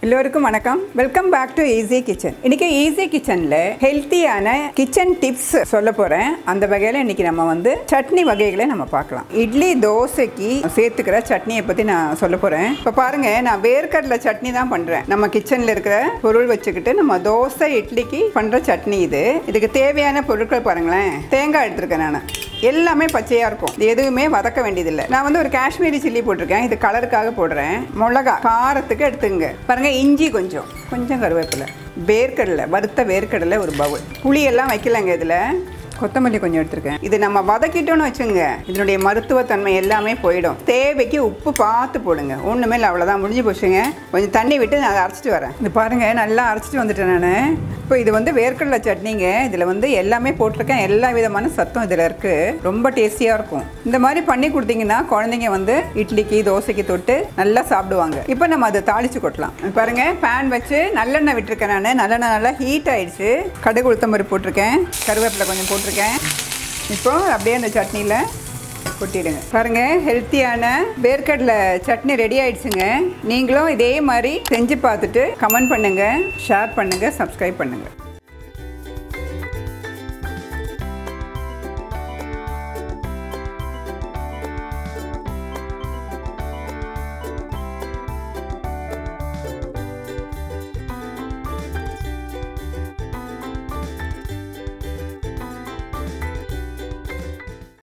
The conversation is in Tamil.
எல்லோருக்கும் வணக்கம் welcome back to easy kitchen இன்னைக்கு ஈஸி கிச்சன்ல ஹெல்த்தியான கிச்சன் டிப்ஸ் சொல்ல போறேன் அந்த வகையில இன்னைக்கு நம்ம வந்து சட்னி வகைகளை நம்ம பார்க்கலாம் இட்லி தோசைக்கு சேர்த்துக்கிற சட்னியை பத்தி நான் சொல்ல போறேன் இப்போ பாருங்க நான் வேர்க்கடலை சட்னி தான் பண்றேன் நம்ம கிச்சன்ல இருக்கிற பொருள் வச்சுக்கிட்டு நம்ம தோசை இட்லிக்கு பண்ற சட்னி இது இதுக்கு தேவையான பொருட்கள் பாருங்களேன் தேங்காய் எடுத்திருக்கேன் நான் எல்லாமே பச்சையா இருக்கும் இது எதுவுமே வதக்க வேண்டியதில்லை நான் வந்து ஒரு காஷ்மீரி சில்லி போட்டிருக்கேன் இது கலருக்காக போடுறேன் மிளகா காரத்துக்கு எடுத்துங்க பாருங்க இஞ்சி கொஞ்சம் கொஞ்சம் கருவேப்பிலை வேர்க்கடலை வறுத்த வேர்க்கடலை ஒரு பவுல் புளியெல்லாம் வைக்கலங்க இதில் கொத்தமல்லி கொஞ்சம் எடுத்திருக்கேன் இது நம்ம வதக்கிட்டோம்னு வச்சுங்க இதனுடைய மருத்துவத்தன்மை எல்லாமே போயிடும் தேவைக்கு உப்பு பார்த்து போடுங்க ஒன்றுமே இல்லை அவ்வளோதான் முடிஞ்சு போச்சுங்க கொஞ்சம் தண்ணி விட்டு நான் அதை அரைச்சிட்டு வரேன் இது பாருங்க நல்லா அரைச்சிட்டு வந்துட்டேன் நான் இப்போ இது வந்து வேர்க்கடலை சட்னிங்க இதில் வந்து எல்லாமே போட்டிருக்கேன் எல்லா விதமான சத்தும் இதில் இருக்குது ரொம்ப டேஸ்டியாக இருக்கும் இந்த மாதிரி பண்ணி கொடுத்தீங்கன்னா குழந்தைங்க வந்து இட்லிக்கு தோசைக்கு தொட்டு நல்லா சாப்பிடுவாங்க இப்போ நம்ம அதை தாளிச்சு கொட்டலாம் பாருங்க பேன் வச்சு நல்லெண்ணெய் விட்டுருக்கேன் நான் நல்லெண்ணெய் நல்லா ஹீட் ஆயிடுச்சு கடுகு உளுத்தம் பருப்பு போட்டிருக்கேன் கருவேப்பிலை கொஞ்சம் போட்டிருக்கேன் இப்போ அப்படியே அந்த சட்னியில் கொட்டிடுங்க பாருங்க ஹெல்த்தியான வேர்க்கடலை சட்னி ரெடி ஆயிடுச்சுங்க நீங்களும் இதே மாதிரி செஞ்சு பார்த்துட்டு கமெண்ட் பண்ணுங்க ஷேர் பண்ணுங்க சப்ஸ்கிரைப் பண்ணுங்க